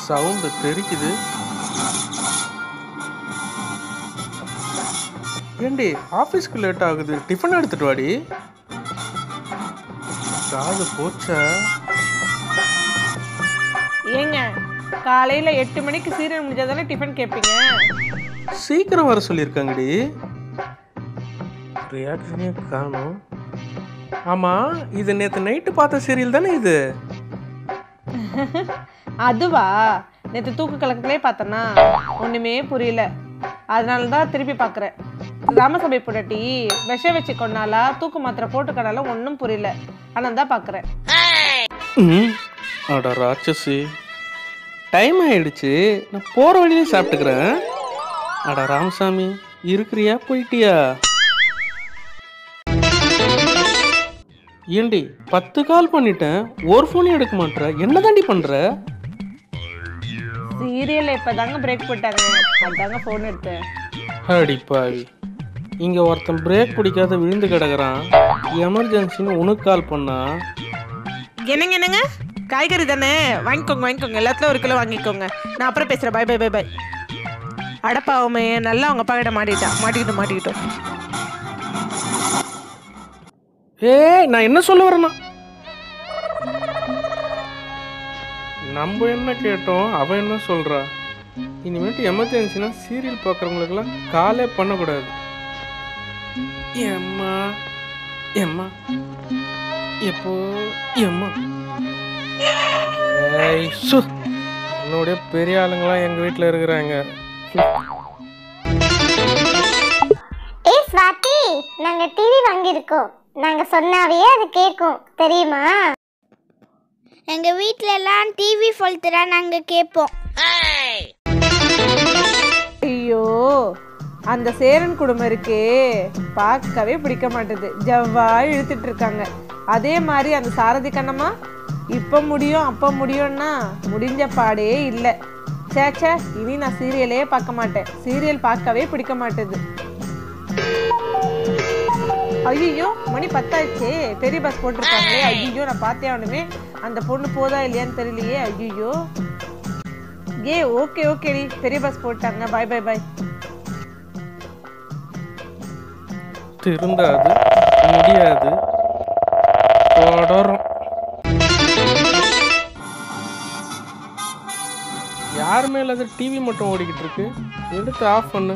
sound தெரிக்குது ஏண்டி ஆஃபீஸ்க்கு late ஆகுது டிஃபன் எடுத்துட்டு வாடி காது போச்சா ஏங்க காலையில எட்டு மணிக்கு சீரியல் முடிஞ்சாதானே டிஃபன் கேட்பீங்க சீக்கிரம் வர சொல்லியிருக்காங்கடி ரியாக்ஷனே காணும் ஆமா இது நேற்று நைட்டு பார்த்த சீரியல் தானே இது அதுவா நேற்று தூக்கு கலக்கத்திலே பார்த்தேன்னா ஒண்ணுமே புரியல அதனால தான் திருப்பி பார்க்குறேன் ராமசபை புரட்டி விஷம் வச்சு கொண்டாலா தூக்கு மாத்திரை போட்டுக்கனால ஒன்றும் புரியல ஆனால் தான் பார்க்குறேன் ம் அட ராட்சசி டைம் ஆயிடுச்சு நான் போகிற வழியிலே சாப்பிட்டுக்கிறேன் அட ராமசாமி இருக்கிறியா போயிட்டியா ஏண்டி பத்து கால் பண்ணிட்டேன் ஒரு ஃபோனையும் எடுக்க மாட்ற என்ன தாண்டி பண்ற சீரியல் இப்போதாங்க பிரேக் போட்டாங்க அதாங்க ஃபோன் எடுத்தேன் அடிப்பாவி இங்கே ஒருத்தன் பிரேக் பிடிக்காத விழுந்து கிடக்குறான் எமர்ஜென்சின்னு உனக்கு கால் பண்ணா என்னங்க என்னங்க காய்கறி தானே வாங்கிக்கோங்க வாங்கிக்கோங்க எல்லாத்துலையும் ஒரு கிலோ வாங்கிக்கோங்க நான் அப்புறம் பேசுகிறேன் பை பை பை பை அடப்பாவுமே நல்லா அவங்க அப்பா கிட்ட மாட்டிக்கிட்டான் மாட்டிக்கிட்டோம் மாட்டிக்கிட்டோம் ஏய் நான் என்ன சொல்ல வரேன்னா நம்ம என்ன கேட்டோம் அவன் என்ன சொல்றா இனிமேட்டு எமர்ஜென்சினா சீரியல் பார்க்குறவங்களுக்கெல்லாம் காலே பண்ணக்கூடாது எம்மா எம்மா எப்போ எம்மா ஏய் சு என்னுடைய பெரிய ஆளுங்களாம் எங்கள் வீட்டில் இருக்கிறாங்க ஏய் ஸ்வாதி நாங்க டிவி வாங்கியிருக்கோம் நாங்க சொன்னாவே அது கேட்கும் தெரியுமா எங்க வீட்ல எல்லாம் டிவி ஃபுல்த்துறா நாங்க கேட்போம் ஐயோ அந்த சேரன் குடும்பம் இருக்கே பார்க்கவே பிடிக்க மாட்டேது ஜவ்வா இழுத்துட்டு இருக்காங்க அதே மாதிரி அந்த சாரதி கண்ணம்மா இப்போ முடியும் அப்போ முடியும்னா முடிஞ்ச பாடே இல்லை சே சே இனி நான் சீரியலே பார்க்க மாட்டேன் சீரியல் பார்க்கவே பிடிக்க மாட்டேது ஐயோ மணி பத்தாச்சே பெரிய பஸ் போட்டிருக்காங்களே ஐயோ நான் பார்த்தே அவனுமே அந்த பொண்ணு போதா இல்லையான்னு தெரியலையே ஐயோ ஏ ஓகே ஓகேடி பெரிய பஸ் போட்டாங்க பாய் பாய் பாய் திருந்தாது முடியாது தொடரும் யார் மேல அது டிவி மட்டும் ஓடிக்கிட்டு இருக்கு எடுத்து ஆஃப் பண்ணு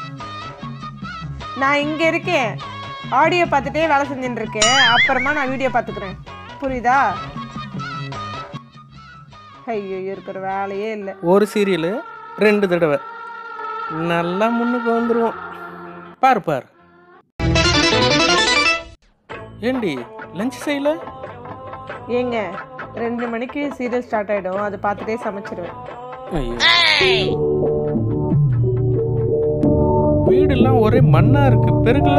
நான் இங்க இருக்கேன் ஆடியோ பார்த்துட்டே வேலை செஞ்சுட்டு இருக்கேன் அப்புறமா நான் வீடியோ பார்த்துக்கிறேன் புரியுதா ஐயோ இருக்கிற வேலையே இல்லை ஒரு சீரியலு ரெண்டு தடவை நல்லா முன்னுக்கு வந்துருவோம் பார் பார் ஏண்டி லஞ்ச் செய்யல ஏங்க ரெண்டு மணிக்கு சீரியல் ஸ்டார்ட் ஆயிடும் அது பார்த்துட்டே சமைச்சிருவேன் ஐயோ வீடெல்லாம் ஒரே மண்ணா இருக்கு பெருக்கல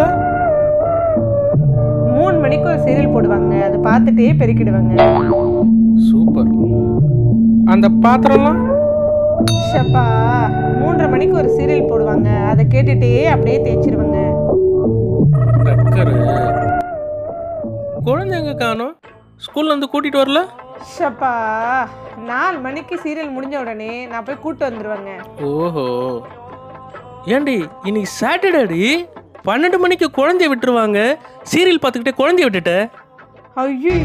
மூணு மணிக்கு ஒரு சீரியல் போடுவாங்க அது பார்த்துட்டே பெருக்கிடுவாங்க சூப்பர் அந்த பாத்திரம்லாம் ஷப்பா மூன்றரை மணிக்கு ஒரு சீரியல் போடுவாங்க அதை கேட்டுட்டே அப்படியே தேய்ச்சிருவாங்க டக்கரு குழந்தை எங்க காணோம் ஸ்கூல்ல இருந்து கூட்டிட்டு வரல ஷப்பா நாலு மணிக்கு சீரியல் முடிஞ்ச உடனே நான் போய் கூட்டு வந்துருவேங்க ஓஹோ ஏண்டி இன்னைக்கு சாட்டர்டேடி பன்னெண்டு மணிக்கு குழந்தைய விட்டுருவாங்க சீரியல் பார்த்துக்கிட்டே குழந்தைய விட்டுட்ட ஐயோ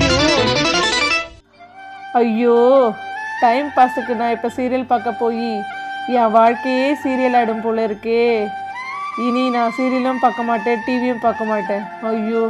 ஐயோ டைம் பாஸுக்கு நான் இப்போ சீரியல் பார்க்க போய் என் வாழ்க்கையே சீரியல் ஆயிடும் போல இருக்கே இனி நான் சீரியலும் பார்க்க மாட்டேன் டிவியும் பார்க்க மாட்டேன் ஐயோ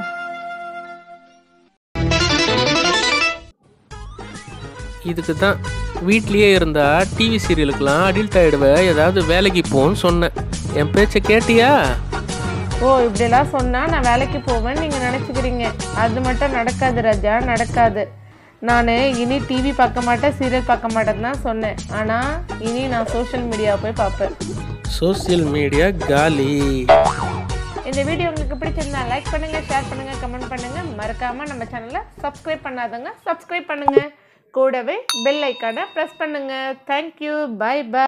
இதுக்கு தான் வீட்லயே இருந்தா டிவி சீரியலுக்கெல்லாம் அடில்ட் ஆயிடுவேன் ஏதாவது வேலைக்கு போன்னு சொன்னேன் என் பேச்சை கேட்டியா ஓ இப்படியெல்லாம் சொன்னால் நான் வேலைக்கு போவேன்னு நீங்கள் நினச்சிக்கிறீங்க அது மட்டும் நடக்காது ராஜா நடக்காது நான் இனி டிவி பார்க்க மாட்டேன் சீரியல் பார்க்க மாட்டேன்னு தான் சொன்னேன் ஆனால் இனி நான் சோஷியல் மீடியாவை போய் பார்ப்பேன் சோசியல் மீடியா காலி இந்த வீடியோ உங்களுக்கு பிடிச்சிருந்தா லைக் பண்ணுங்க ஷேர் பண்ணுங்க கமெண்ட் பண்ணுங்க மறக்காம நம்ம சேனலை சப்ஸ்கிரைப் பண்ணாதவங்க சப்ஸ்கிரைப் பண்ணுங்க கூடவே பெல் ஐக்கானை ப்ரெஸ் பண்ணுங்க தேங்க்யூ பை பை